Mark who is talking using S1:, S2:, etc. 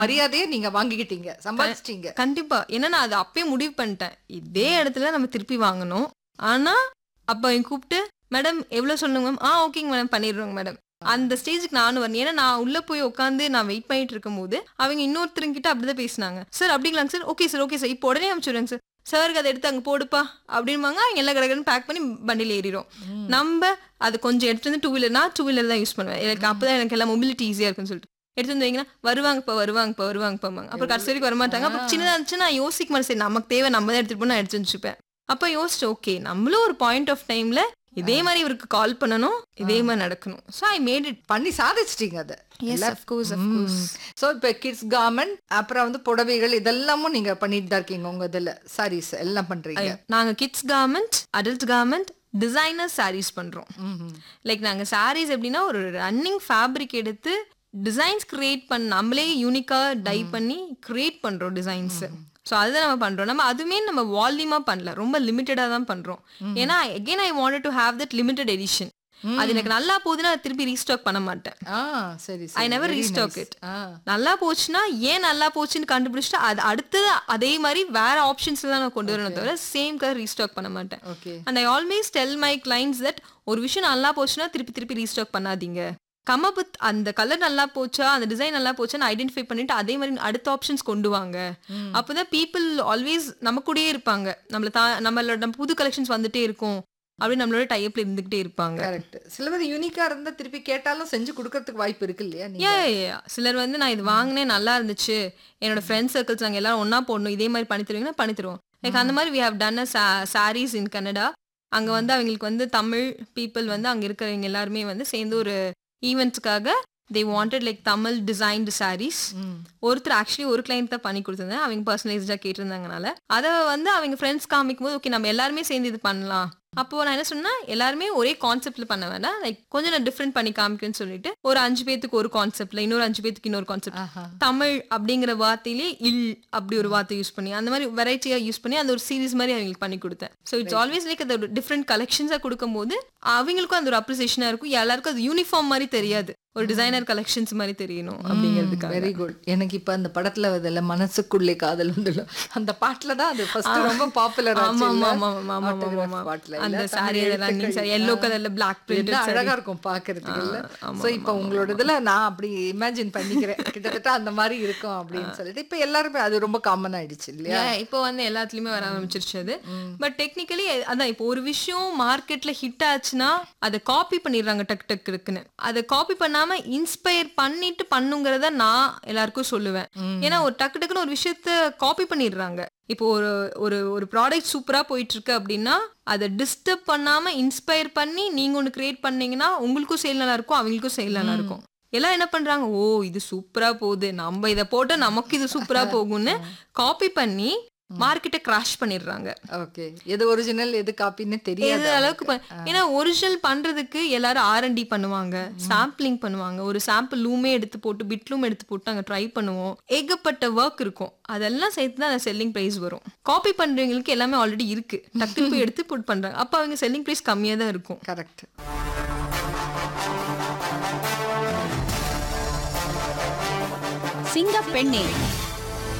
S1: மரியாதையை நீங்க வாங்கிக்கிட்டீங்க சம்பாதிச்சிட்டீங்க
S2: கண்டிப்பா ஏன்னா நான் அதை அப்பயே முடிவு பண்ணிட்டேன் இதே இடத்துல நம்ம திருப்பி வாங்கணும் ஆனா அப்ப அவங்க கூப்பிட்டு மேடம் எவ்வளவு சொல்லுங்க மேம் ஆ ஓகேங்க மேடம் பண்ணிடுறோங்க மேடம் அந்த ஸ்டேஜுக்கு நானும் வரணும் ஏன்னா நான் உள்ள போய் உட்காந்து நான் வெயிட் பண்ணிட்டு இருக்கும் போது அவங்க இன்னொருத்தருங்கிட்ட அப்படிதான் பேசினாங்க சார் அப்படிங்களாங்க sir okay sir okay sir இப்போ உடனே அனுப்பிச்சுடுங்க சார் சாருக்கு அதை எடுத்து அங்கே போடுப்பா அப்படின்பாங்க அவங்க எல்லா கடகடன்னு பேக் பண்ணி வண்டியில் ஏறிடும் நம்ம அது கொஞ்சம் எடுத்து வந்து டூ வீலர் நான் டூ வீலர் தான் யூஸ் பண்ணுவேன் எனக்கு அப்பதான் எனக்கு எல்லாம் மொபிலிட்டி ஈஸியா இருக்குன்னு சொல்லிட்டு எடுத்து வந்து வைங்கன்னா வருவாங்கப்பா வருவாங்கப்பா வருவாங்கப்பா அப்புறம் கடைசி வரைக்கும் வரமாட்டாங்க அப்போ சின்னதா இருந்துச்சு நான் யோசிக்க மாட்டேன் சரி நமக்கு தேவை நம்ம தான் எடுத்துட்டு போய் நான் எடுத்து வச்சுப்பேன் அப்ப யோசிச்சு ஓகே நம்மளும் ஒரு பாயிண்ட் ஆஃப் டைம்ல இதே மாதிரி இவருக்கு கால் பண்ணணும் இதே மாதிரி நடக்கணும் ஸோ ஐ மேட் இட்
S1: பண்ணி சாதிச்சிட்டீங்க அதை
S2: எஸ் அஃப்கோர்ஸ் அஃப்கோர்ஸ்
S1: ஸோ இப்போ கிட்ஸ் கார்மெண்ட் அப்புறம் வந்து புடவைகள் இதெல்லாமும் நீங்க பண்ணிட்டு தான் இருக்கீங்க உங்க இதுல சாரீஸ் எல்லாம் பண்றீங்க
S2: நாங்க kids garment adult garment designer sarees பண்றோம்
S1: ம்ஹும்.
S2: லைக் நாங்க சாரீஸ் எப்படின்னா ஒரு ரன்னிங் ஃபேப்ரிக் எடுத்து டிசைன்ஸ் கிரியேட் பண்ண நம்மளே யூனிக்கா டை பண்ணி கிரியேட் பண்றோம் டிசைன்ஸ் ஸோ அதுதான் நம்ம பண்றோம் நம்ம அதுவுமே நம்ம வால்யூமா பண்ணல ரொம்ப லிமிட்டடா தான் பண்றோம் ஏன்னா again I wanted to have that limited edition அது எனக்கு நல்லா போகுதுன்னா அதை திருப்பி ரீஸ்டாக் பண்ண மாட்டேன்
S1: ஆ சரி
S2: ஐ
S1: சரி
S2: never
S1: Very
S2: restock
S1: nice.
S2: It
S1: ஆ
S2: நல்லா போச்சுன்னா ஏன் நல்லா போச்சுன்னு கண்டுபிடிச்சிட்டு அது அடுத்து அதே மாதிரி வேற ஆப்ஷன்ஸ் தான் நான் கொண்டு வரணும் தவிர சேம் கலர் ரீஸ்டாக் பண்ண மாட்டேன்
S1: okay
S2: and I always tell my clients that ஒரு விஷயம் நல்லா போச்சுன்னா திருப்பி திருப்பி ரீஸ்டாக் பண்ணாதீங்க கம் அப் வித் அந்த கலர் நல்லா போச்சா அந்த டிசைன் நல்லா போச்சான்னு ஐடென்டிஃபை பண்ணிட்டு அதே மாதிரி அடுத்த ஆப்ஷன்ஸ் கொண்டு வாங்க அப்பதான் பீப்புள் ஆல்வேஸ் நம்ம கூடயே இருப்பாங்க நம்மள தா நம்மளோட நம்ம புது கலெக்ஷன்ஸ் வந்துட்டே இருக்கும் அப்படின்னு நம்மளோட டைப்ல இருந்துகிட்டே இருப்பாங்க
S1: கரெக்ட் சில பேர் யூனிக்கா இருந்தா திருப்பி கேட்டாலும் செஞ்சு கொடுக்கறதுக்கு வாய்ப்பு இருக்கு இல்லையா நீங்க
S2: Yeah, yeah, yeah. சிலர் வந்து நான் இது வாங்கினேன் நல்லா இருந்துச்சு என்னோட ஃப்ரெண்ட்ஸ் சர்க்கிள்ஸ் நாங்கள் எல்லாரும் ஒண்ணா போடணும் இதே மாதிரி பண்ணி தருவீங்கன்னா பண்ணி தருவோம் லைக் அந்த மாதிரி we have done uh sarees in Canada அங்க வந்து அவங்களுக்கு வந்து தமிழ் பீப்புள் வந்து அங்க இருக்கிறவங்க எல்லாருமே வந்து சேர்ந்து ஒரு ஈவெண்ட்ஸ்க்காக they wanted like Tamil designed sarees
S1: ம்.
S2: ஒருத்தர் ஆக்சுவலி ஒரு கிளைண்ட் தான் பண்ணி கொடுத்துருந்தேன் அவங்க பர்சனலைஸ்டா கேட்டிருந்தாங்கனால அதை வந்து அவங்க ஃப்ரெண்ட்ஸ் காமிக்கும் போது ஓகே நம்ம எல்லாருமே சேர்ந்து இது பண்ணலாம் அப்போ நான் என்ன சொன்னா எல்லாருமே ஒரே கான்செப்ட்ல பண்ண வேண்டாம் லைக் கொஞ்சம் நான் டிஃப்ரெண்ட் பண்ணி காமிக்கிறேன்னு சொல்லிட்டு ஒரு அஞ்சு பேத்துக்கு ஒரு கான்செப்ட்ல இன்னொரு அஞ்சு பேத்துக்கு இன்னொரு கான்செப்ட்
S1: ஆஹா
S2: தமிழ் அப்படிங்கிற வார்த்தையிலே இல் அப்படி ஒரு வார்த்தை யூஸ் பண்ணி அந்த மாதிரி வெரைட்டியா யூஸ் பண்ணி அந்த ஒரு சீரிஸ் மாதிரி அவங்களுக்கு பண்ணி கொடுத்தேன் ஸோ இட்ஸ் ஆல்வேஸ் லைக் அது டிஃப்ரெண்ட் கலெக்ஷன்ஸா கொடுக்கும்போது அவங்களுக்கும் அந்த ஒரு அப்ரிசியேஷனா இருக்கும் எல்லாருக்கும் அது யூனிஃபார்ம் மாதிரி தெரியாது ஒரு டிசைனர் கலெக்ஷன்ஸ் மாதிரி தெரியணும் அப்படிங்கிறதுக்காக
S1: வெரி குட் எனக்கு இப்ப அந்த படத்துல அதுல மனசுக்குள்ளே காதல் உண்டுல அந்த பாட்டுல தான் அது ஃபர்ஸ்ட் ரொம்ப பாப்புலர்
S2: ஆமா
S1: ஆச்சு
S2: ஆமா ஆமா ஆமா ஆமா ஆமா
S1: பாட்டுல
S2: அந்த சாரி ரன்னிங் சாரி எல்லோ கலர்ல பிளாக்
S1: என்ன
S2: பிரிண்ட்
S1: அழகா இருக்கும் பாக்குறதுக்கு இல்ல
S2: ஆமா,
S1: சோ இப்ப உங்களோட இதுல நான் அப்படி இமேஜின் பண்ணிக்கிறேன் கிட்டத்தட்ட அந்த மாதிரி இருக்கும் அப்படின்னு சொல்லிட்டு இப்ப எல்லாருமே அது ரொம்ப காமன் ஆயிடுச்சு இல்லையா
S2: இப்போ வந்து எல்லாத்துலயுமே வர ஆரம்பிச்சிருச்சு அது பட் டெக்னிக்கலி அதான் இப்போ ஒரு விஷயம் மார்க்கெட்ல ஹிட் ஆச்சுன்னா அதை காப்பி பண்ணிடுறாங்க டக் டக் இருக்குன்னு அதை காப்பி பண்ணாம இன்ஸ்பயர் பண்ணிட்டு பண்ணுங்கிறத நான் எல்லாருக்கும் சொல்லுவேன் ஏன்னா ஒரு டக்கு டக்குன்னு ஒரு விஷயத்த காப்பி பண்ணிடுறாங்க இப்போ ஒரு ஒரு ஒரு ப்ராடக்ட் சூப்பரா போயிட்டு இருக்கு அப்படின்னா அதை டிஸ்டர்ப் பண்ணாம இன்ஸ்பயர் பண்ணி நீங்க ஒன்று கிரியேட் பண்ணீங்கன்னா உங்களுக்கும் சேல் நல்லா இருக்கும் அவங்களுக்கும் சேல் நல்லா இருக்கும் எல்லாம் என்ன பண்றாங்க ஓ இது சூப்பரா போகுது நம்ம இதை போட்டா நமக்கு இது சூப்பரா போகும்னு காப்பி பண்ணி மார்க்கெட்டை கிராஷ் பண்ணிடுறாங்க
S1: ஓகே எது ஒரிஜினல் எது காப்பின்னு
S2: எது
S1: தெரியாது
S2: அளவுக்கு ப- ஏன்னா ஒரிஜினல் பண்றதுக்கு எல்லாரும் ஆர்என்டி பண்ணுவாங்க சாம்பிளிங் பண்ணுவாங்க ஒரு சாம்பிள் லூமே எடுத்து போட்டு பிட்லூம் எடுத்து போட்டு அங்க ட்ரை பண்ணுவோம் ஏகப்பட்ட ஒர்க் இருக்கும் அதெல்லாம் சேர்த்து தான் அந்த செல்லிங் பிரைஸ் வரும் காப்பி பண்றவங்களுக்கு எல்லாமே ஆல்ரெடி இருக்கு டக்குனு போய் எடுத்து போட்டு பண்றாங்க அப்ப அவங்க செல்லிங் பிரைஸ் கம்மியா தான் இருக்கும்
S1: கரெக்ட்
S3: சிங்கப்பெண்ணே